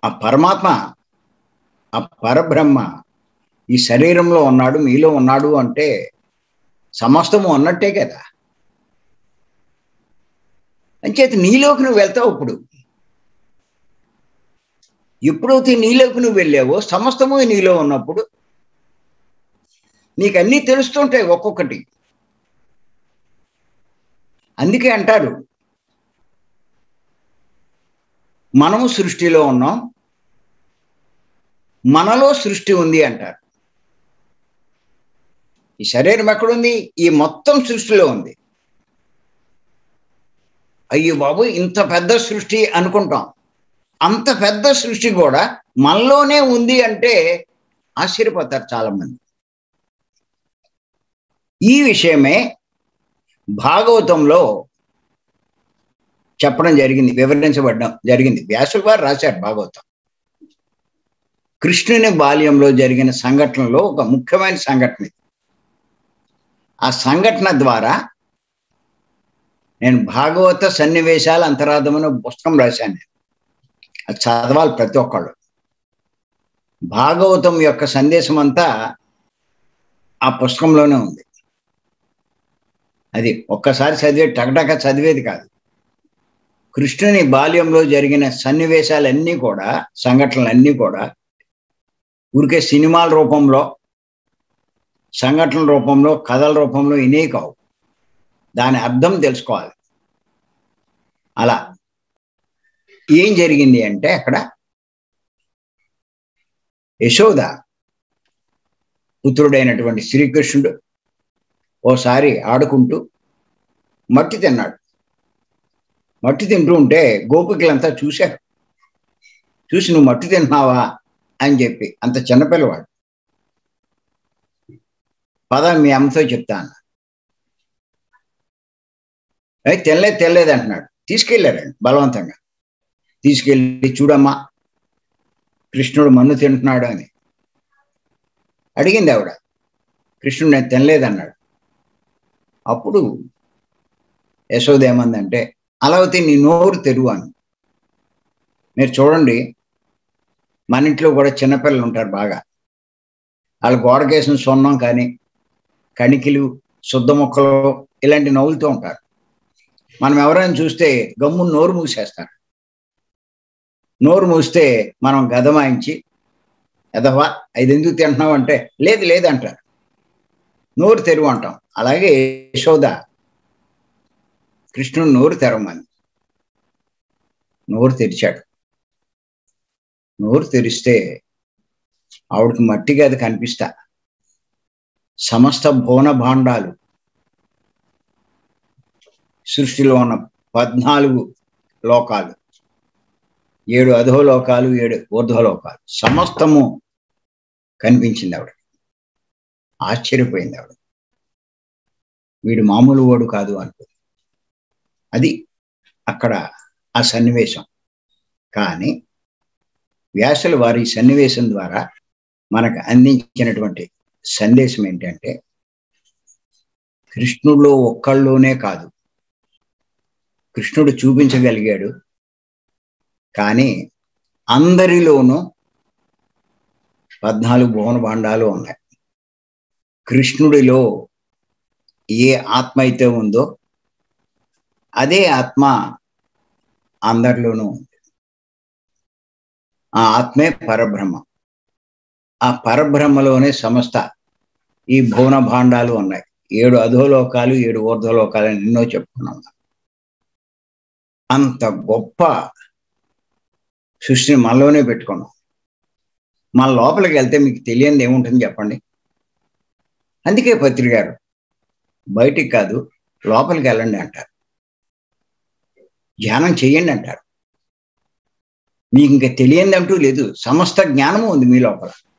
ఆ పరమాత్మ ఆ పరబ్రహ్మ ఈ శరీరంలో ఉన్నాడు మీలో ఉన్నాడు అంటే సమస్తము అన్నట్టే కదా అంచేత నీలోకి నువ్వు వెళ్తావు ఇప్పుడు ఎప్పుడైతే నీలోకి నువ్వు వెళ్ళావో సమస్తము నీలో ఉన్నప్పుడు నీకు అన్నీ తెలుస్తుంటాయి ఒక్కొక్కటి అందుకే అంటారు మనము సృష్టిలో ఉన్నాం మనలో సృష్టి ఉంది అంటారు ఈ శరీరం ఎక్కడుంది ఈ మొత్తం సృష్టిలో ఉంది అయ్యో బాబు ఇంత పెద్ద సృష్టి అనుకుంటాం అంత పెద్ద సృష్టి కూడా మనలోనే ఉంది అంటే ఆశ్చర్యపోతారు చాలా మంది ఈ విషయమే భాగవతంలో చెప్పడం జరిగింది వివరించబడడం జరిగింది వ్యాసుల వారు రాశారు భాగవతం కృష్ణుని బాల్యంలో జరిగిన సంఘటనలో ఒక ముఖ్యమైన సంఘటన ఇది ఆ సంఘటన ద్వారా నేను భాగవత సన్నివేశాల అంతరాధమని పుస్తకం రాశాను నేను అది చదవాలి ప్రతి ఒక్కళ్ళు భాగవతం యొక్క సందేశం అంతా ఆ పుస్తకంలోనే ఉంది అది ఒక్కసారి చదివే టకటక చదివేది కాదు కృష్ణుని బాల్యంలో జరిగిన సన్నివేశాలన్నీ కూడా సంఘటనలన్నీ కూడా ఊరికే సినిమాల రూపంలో సంఘటనల రూపంలో కథల రూపంలో ఇనే కావు దాని అర్థం తెలుసుకోవాలి అలా ఏం జరిగింది అంటే అక్కడ యశోద పుత్రుడైనటువంటి శ్రీకృష్ణుడు ఓసారి ఆడుకుంటూ మట్టి తిన్నాడు మట్టి తింటూ ఉంటే గోపికలంతా చూశారు చూసి నువ్వు మట్టి తింటున్నావా అని చెప్పి అంత చిన్నపిల్లవాడు పద మీ అమ్మతో చెప్తాను అయితే తెల్లలేదు తెల్లలేదు అంటున్నాడు తీసుకెళ్ళారండి బలవంతంగా తీసుకెళ్ళి చూడమ్మా కృష్ణుడు మన్ను తింటున్నాడు అని అడిగింది ఆవిడ కృష్ణుడు నేను తినలేదన్నాడు అప్పుడు యశోద ఏమందంటే అలావతే నీ నోరు తెరువు అని మీరు చూడండి మన ఇంట్లో కూడా చిన్నపిల్లలు ఉంటారు బాగా వాళ్ళు గోడకేసిన సొన్నం కానీ కణికిలు శుద్ధ మొక్కలు ఇలాంటి నవ్వులుతూ ఉంటారు మనం ఎవరైనా చూస్తే గమ్ము నోరు మూసేస్తారు నోరు మూస్తే మనం గదమాయించి ఎదవా ఇది ఎందుకు తింటున్నావు అంటే లేదు లేదు అంటారు నోరు తెరువు అంటాం అలాగే యశోద కృష్ణుడు నోరు తెరవమని నోరు తెరిచాడు నోరు తెరిస్తే ఆవిడకి మట్టిగా అది కనిపిస్తా సమస్త భువన భాండాలు సృష్టిలో ఉన్న పద్నాలుగు లోకాలు ఏడు అధోలోకాలు ఏడు ఊర్ధ్వలోకాలు సమస్తము కనిపించింది ఆవిడ ఆశ్చర్యపోయింది ఆవిడ వీడు మామూలు వాడు కాదు అనుకుంది అది అక్కడ ఆ సన్నివేశం కానీ వ్యాసుల వారి సన్నివేశం ద్వారా మనకు అందించినటువంటి సందేశం ఏంటంటే కృష్ణుడిలో ఒక్కళ్ళలోనే కాదు కృష్ణుడు చూపించగలిగాడు కానీ అందరిలోనూ పద్నాలుగు భువన భాండాలు ఉన్నాయి కృష్ణుడిలో ఏ ఆత్మ అయితే ఉందో అదే ఆత్మ అందరిలోనూ ఉంది ఆ ఆత్మే పరబ్రహ్మ ఆ పరబ్రహ్మలోనే సమస్త ఈ భువన భాండాలు ఉన్నాయి ఏడు అధోలోకాలు ఏడు ఊర్ధ్వలోకాలు అని ఎన్నో చెప్పుకున్నాం అంత గొప్ప సృష్టిని మనలోనే పెట్టుకున్నాం మన లోపలికి వెళ్తే మీకు తెలియనిది ఏముంటుంది చెప్పండి అందుకే పత్రి గారు బయటికి కాదు లోపలికి వెళ్ళండి అంటారు ధ్యానం చేయండి అంటారు మీకు ఇంకా తెలియంది అంటూ లేదు సమస్త జ్ఞానము ఉంది మీ లోపల